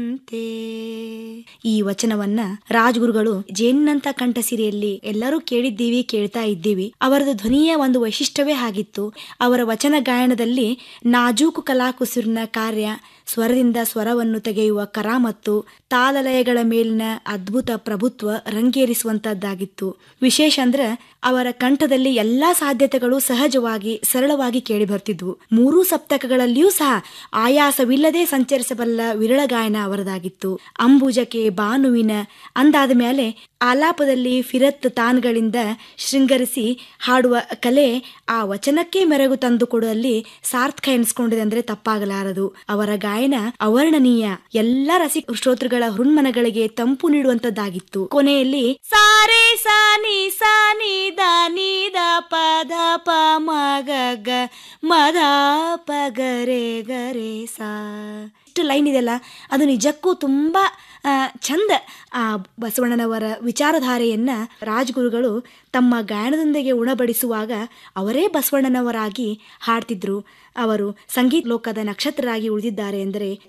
ಅಂತೆ. ಈ ವಚನವನ್ನ ರಾಜ್ಗುರುಗಳು ಜೇನ್ನಂತ ಕಂಠ ಸಿರಿಯಲ್ಲಿ ಎಲ್ಲರೂ ಕೇಳಿದ್ದೀವಿ ಕೇಳ್ತಾ ಇದ್ದೀವಿ ಅವರದು ಧ್ವನಿಯ ಒಂದು ವೈಶಿಷ್ಟ್ಯವೇ ಆಗಿತ್ತು ಅವರ ವಚನ ಗಾಯನದಲ್ಲಿ ನಾಜೂಕು ಕಲಾಕುಸುರಿನ ಕಾರ್ಯ ಸ್ವರದಿಂದ ಸ್ವರವನ್ನು ತೆಗೆಯುವ ಕರಾಮತ್ತು ತಾಳಲಯಗಳ ಮೇಲಿನ ಅದ್ಭುತ ಪ್ರಭುತ್ವ ರಂಗೇರಿಸುವಂತದ್ದಾಗಿತ್ತು ವಿಶೇಷ ಅಂದ್ರೆ ಅವರ ಕಂಠದಲ್ಲಿ ಎಲ್ಲಾ ಸಾಧ್ಯತೆಗಳು ಸಹಜವಾಗಿ ಸರಳವಾಗಿ ಕೇಳಿ ಬರ್ತಿದ್ವು ಮೂರೂ ಸಪ್ತಕಗಳಲ್ಲಿಯೂ ಸಹ ಆಯಾಸವಿಲ್ಲದೆ ಸಂಚರಿಸಬಲ್ಲ ವಿರಳ ಗಾಯನ ಅವರದಾಗಿತ್ತು ಅಂಬುಜಕ್ಕೆ ಬಾನುವಿನ ಅಂದಾದ ಮೇಲೆ ಆಲಾಪದಲ್ಲಿ ಫಿರತ್ ತಾನ್ಗಳಿಂದ ಶೃಂಗರಿಸಿ ಹಾಡುವ ಕಲೆ ಆ ವಚನಕ್ಕೆ ಮೆರಗು ತಂದು ಕೊಡುವಲ್ಲಿ ಸಾರ್ಥಕ ಎನಿಸ್ಕೊಂಡಿದೆ ಅಂದ್ರೆ ತಪ್ಪಾಗಲಾರದು ಅವರ ಗಾಯನ ಅವರ್ಣನೀಯ ಎಲ್ಲ ರಸಿಕ ಶ್ರೋತೃಗಳ ಹೃನ್ಮನಗಳಿಗೆ ತಂಪು ನೀಡುವಂತದ್ದಾಗಿತ್ತು ಕೊನೆಯಲ್ಲಿ ಸಾರೆ ಸಾನಿ ಸಾನಿ ದ ನೀ ದ ಪ ದ ಪ ಮ ಗ ಗ ಮ ದ ಪ ಗ ರೇ ಗ ರೇ ಸಾ ಇಷ್ಟು ಲೈನ್ ಇದೆಲ್ಲ ಅದು ನಿಜಕ್ಕೂ ತುಂಬಾ ಆ, ಚಂದ ಆ ಬಸವಣ್ಣನವರ ವಿಚಾರಧಾರೆಯನ್ನ ರಾಜ್ಗುರುಗಳು ತಮ್ಮ ಗಾಯನದೊಂದಿಗೆ ಉಣಬಡಿಸುವಾಗ ಅವರೇ ಬಸವಣ್ಣನವರಾಗಿ ಹಾಡ್ತಿದ್ರು ಅವರು ಸಂಗೀತ ಲೋಕದ ನಕ್ಷತ್ರರಾಗಿ ಉಳಿದಿದ್ದಾರೆ ಎಂದರೆ